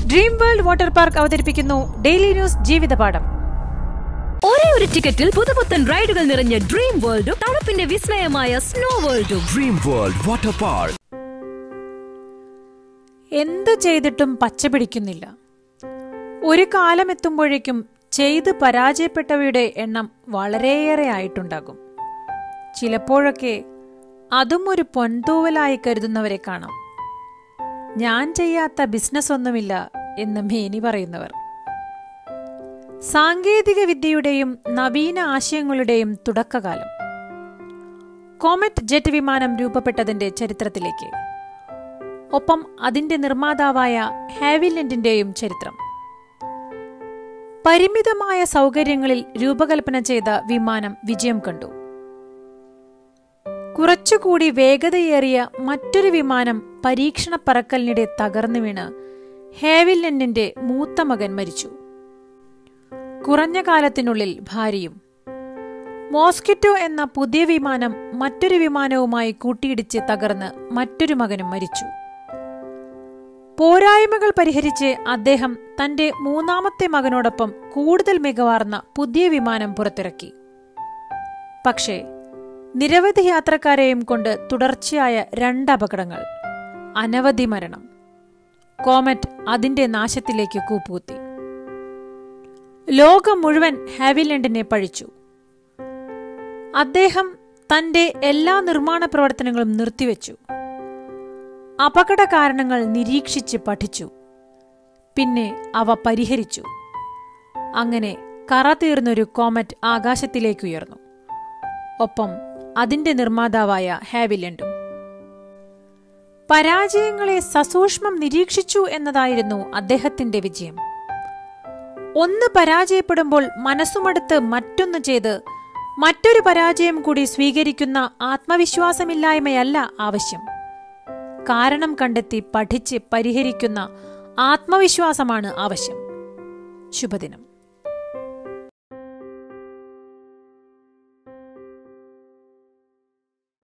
Dream World Water Park അവതരിപ്പിക്കുന്നു daily news ജീവിതപാഠം ഒരേ ഒരു ടിക്കറ്റിൽ പുതുപുത്തൻ റൈഡുകൾ നിറഞ്ഞ ഡ്രീം വേൾഡും തണുപ്പിന്റെ വിസ്മയമായ സ്നോ വേൾഡും Dream World Water Park. എന്തു ചെയ്തിട്ടും പച്ച പിടിക്കുന്നില്ല ഒരു കാലമെത്തുമ്പോഴേക്കും ചെയ്ത് പരാജയപ്പെട്ടവയുടെ എണ്ണം വളരെയേറെ ആയിട്ടുണ്ടാകും ചിലപ്പോഴൊക്കെ അതും ഒരു പൊൻതൂവലായി കരുതുന്നവരെ കാണാം ഞാൻ ചെയ്യാത്ത ബിസിനസ് ഒന്നുമില്ല എന്ന് മേനി പറയുന്നവർ സാങ്കേതിക വിദ്യയുടെയും നവീന ആശയങ്ങളുടെയും തുടക്കകാലം കോമറ്റ് ജെറ്റ് വിമാനം രൂപപ്പെട്ടതിന്റെ ചരിത്രത്തിലേക്ക് ഒപ്പം അതിന്റെ നിർമ്മാതാവായ ഹാവിലൻഡിന്റെയും ചരിത്രം പരിമിതമായ സൗകര്യങ്ങളിൽ രൂപകൽപ്പന ചെയ്ത വിമാനം വിജയം കണ്ടു കുറച്ചുകൂടി വേഗതയേറിയ മറ്റൊരു വിമാനം പരീക്ഷണ പറക്കലിനിടെ തകർന്നു വീണ് ഹേവിലൻഡിന്റെ മൂത്ത മകൻ മരിച്ചു കുറഞ്ഞ കാലത്തിനുള്ളിൽ ഭാര്യയും മോസ്കിറ്റോ എന്ന പുതിയ വിമാനം മറ്റൊരു വിമാനവുമായി കൂട്ടിയിടിച്ച് തകർന്ന് മറ്റൊരു മകനും മരിച്ചു പോരായ്മകൾ പരിഹരിച്ച് അദ്ദേഹം തന്റെ മൂന്നാമത്തെ മകനോടൊപ്പം കൂടുതൽ മികവാർന്ന പുതിയ വിമാനം പുറത്തിറക്കി പക്ഷേ നിരവധി യാത്രക്കാരെയും കൊണ്ട് തുടർച്ചയായ രണ്ട് അപകടങ്ങൾ അനവധി മരണം കോമറ്റ് അതിന്റെ നാശത്തിലേക്ക് കൂപ്പുകുത്തി ലോകം മുഴുവൻ ഹാവിലൻഡിനെ പഴിച്ചു അദ്ദേഹം തന്റെ എല്ലാ നിർമ്മാണ പ്രവർത്തനങ്ങളും നിർത്തിവെച്ചു അപകട കാരണങ്ങൾ നിരീക്ഷിച്ച് പഠിച്ചു പിന്നെ അവ പരിഹരിച്ചു അങ്ങനെ കറ തീർന്നൊരു കോമറ്റ് ആകാശത്തിലേക്ക് ഉയർന്നു ഒപ്പം അതിന്റെ നിർമ്മാതാവായ ഹാവിലൻഡും പരാജയങ്ങളെ സസൂക്ഷ്മം നിരീക്ഷിച്ചു എന്നതായിരുന്നു അദ്ദേഹത്തിന്റെ വിജയം ഒന്ന് പരാജയപ്പെടുമ്പോൾ മനസ്സുമടുത്ത് മറ്റൊന്ന് ചെയ്ത് മറ്റൊരു പരാജയം കൂടി സ്വീകരിക്കുന്ന ആത്മവിശ്വാസമില്ലായ്മയല്ല ആവശ്യം കാരണം കണ്ടെത്തി പഠിച്ച് പരിഹരിക്കുന്ന ആത്മവിശ്വാസമാണ് ആവശ്യം ശുഭദിനം